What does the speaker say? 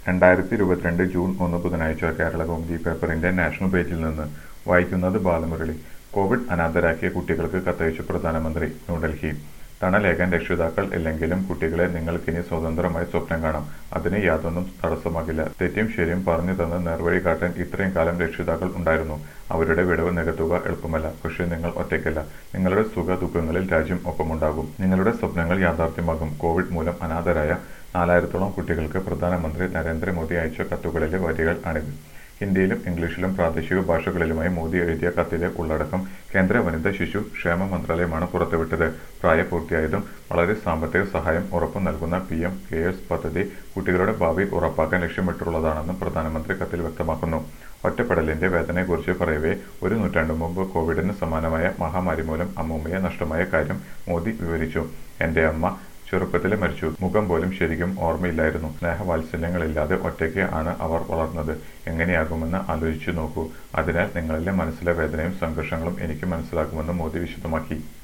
രണ്ടായിരത്തി ഇരുപത്തിരണ്ട് ജൂൺ ഒന്ന് ബുധനാഴ്ച കേരള കൗമുദി പേപ്പറിന്റെ നാഷണൽ പേജിൽ നിന്ന് വായിക്കുന്നത് ബാലമുരളി കോവിഡ് അനാഥരാക്കിയ കുട്ടികൾക്ക് കത്തയച്ചു പ്രധാനമന്ത്രി ന്യൂഡൽഹി തണലേകാൻ രക്ഷിതാക്കൾ ഇല്ലെങ്കിലും കുട്ടികളെ നിങ്ങൾക്കിനി സ്വതന്ത്രമായി സ്വപ്നം കാണാം അതിന് യാതൊന്നും തടസ്സമാകില്ല തെറ്റും ശരിയും പറഞ്ഞു തന്ന് നേർവഴി കാട്ടാൻ ഇത്രയും കാലം രക്ഷിതാക്കൾ ഉണ്ടായിരുന്നു അവരുടെ വിടവ് നികത്തുക എളുപ്പമല്ല പക്ഷേ നിങ്ങൾ ഒറ്റയ്ക്കല്ല നിങ്ങളുടെ സുഖ ദുഃഖങ്ങളിൽ രാജ്യം ഒപ്പമുണ്ടാകും നിങ്ങളുടെ സ്വപ്നങ്ങൾ യാഥാർത്ഥ്യമാകും കോവിഡ് മൂലം അനാഥരായ നാലായിരത്തോളം കുട്ടികൾക്ക് പ്രധാനമന്ത്രി നരേന്ദ്രമോദി അയച്ച കത്തുകളിലെ വരികൾ ആണിത് ഹിന്ദിയിലും ഇംഗ്ലീഷിലും പ്രാദേശിക ഭാഷകളിലുമായി മോദി എഴുതിയ കത്തിലെ ഉള്ളടക്കം കേന്ദ്ര വനിതാ ശിശു ക്ഷേമ മന്ത്രാലയമാണ് പുറത്തുവിട്ടത് പ്രായപൂർത്തിയായതും വളരെ സാമ്പത്തിക സഹായം ഉറപ്പു നൽകുന്ന പി എം കെയേഴ്സ് പദ്ധതി കുട്ടികളുടെ ഭാവി ഉറപ്പാക്കാൻ ലക്ഷ്യമിട്ടുള്ളതാണെന്നും പ്രധാനമന്ത്രി കത്തിൽ വ്യക്തമാക്കുന്നു ഒറ്റപ്പെടലിന്റെ വേദനയെക്കുറിച്ച് പറയവേ ഒരു നൂറ്റാണ്ടു മുമ്പ് കോവിഡിന് സമാനമായ മഹാമാരി മൂലം അമ്മൂമ്മയെ നഷ്ടമായ കാര്യം മോദി വിവരിച്ചു എന്റെ അമ്മ ചെറുപ്പത്തിലെ മരിച്ചു മുഖം പോലും ശരിക്കും ഓർമ്മയില്ലായിരുന്നു സ്നേഹവാത്സല്യങ്ങളില്ലാതെ ഒറ്റയ്ക്ക് ആണ് അവർ വളർന്നത് എങ്ങനെയാകുമെന്ന് ആലോചിച്ചു നോക്കൂ അതിനാൽ നിങ്ങളിലെ മനസ്സിലെ വേദനയും സംഘർഷങ്ങളും എനിക്ക് മനസ്സിലാക്കുമെന്ന് മോദി വിശദമാക്കി